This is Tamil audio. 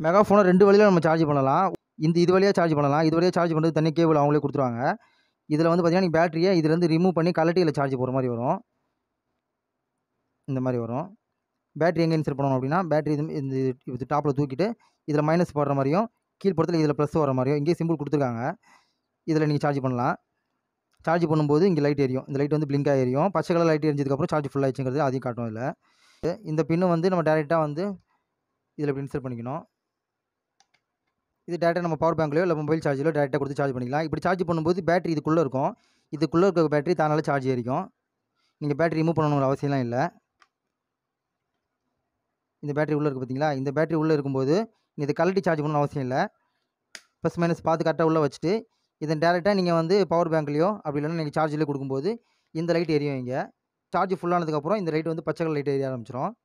மெகாஃபோனை ரெண்டு வழியில் நம்ம சார்ஜ் பண்ணலாம் இந்த இது வழியாக சார்ஜ் பண்ணலாம் இது வழியாக சார்ஜ் பண்ணுறது தனி கேபிள் அவங்களே கொடுத்துருவாங்க இதில் வந்து பார்த்தீங்கன்னா நீங்கள் பேட்டரியை இதுலேருந்து ரிமூவ் பண்ணி கலட்டியில் சார்ஜ் போகிற மாதிரி வரும் இந்த மாதிரி வரும் பேட்டரி எங்கே இன்சர்ட் பண்ணணும் அப்படின்னா பேட்டரி இது இந்த இது டாப்பில் தூக்கிட்டு இதில் மைனஸ் போடுற மாதிரியும் கீழ்ப்புறத்தில் இதில் ப்ளஸ் வர மாதிரியும் இங்கேயே சிம்பிள் கொடுத்துருக்காங்க இதில் நீங்கள் சார்ஜ் பண்ணலாம் சார்ஜ் பண்ணும்போது இங்கே லைட் எரியும் இந்த லைட் வந்து பிளிங்காக எரியும் பச்சை கலர் லைட் எரிஞ்சதுக்கப்புறம் சார்ஜ் ஃபுல் ஆயிடுச்சுங்கிறது அதையும் காட்டும் இதில் இந்த பின்னு வந்து நம்ம டேரெக்டாக வந்து இதில் இப்படி இன்சர்ட் பண்ணிக்கணும் இது டேரெக்டாக நம்ம பவர் பேங்க்லையோ இல்லை மொபைல் சார்ஜிலோ டேரெக்டாக கொடுத்து சார்ஜ் பண்ணிக்கலாம் இப்படி சார்ஜ் பண்ணும்போது பேட்டரி இதுக்குள்ளே இருக்கும் இதுக்குள்ளே இருக்க பேட்டரி தானால சார்ஜ் ஏறிக்கும் நீங்கள் பேட்டரி ரிமூவ் பண்ணணுங்கிற அவசியம்லாம் இல்லை இந்த பேட்டரி உள்ளே இருக்குது பார்த்தீங்களா இந்த பேட்டரி உள்ளே இருக்கும்போது நீ இதை கழட்டி சார்ஜ் பண்ணணும்னு அவசியம் இல்லை ப்ளஸ் மைனஸ் பார்த்து கரெக்டாக உள்ளே வச்சுட்டு இதை டேரெக்டாக நீங்கள் வந்து பவர் பேங்க்லேயோ அப்படி இல்லைன்னா நீங்கள் சார்ஜில் கொடுக்கும்போது இந்த லைட் எரியும் இங்கே சார்ஜ் ஃபுல்லானதுக்கப்புறம் இந்த லைட் வந்து பச்சை கலர் லைட் எரிய ஆரம்பிச்சிடும்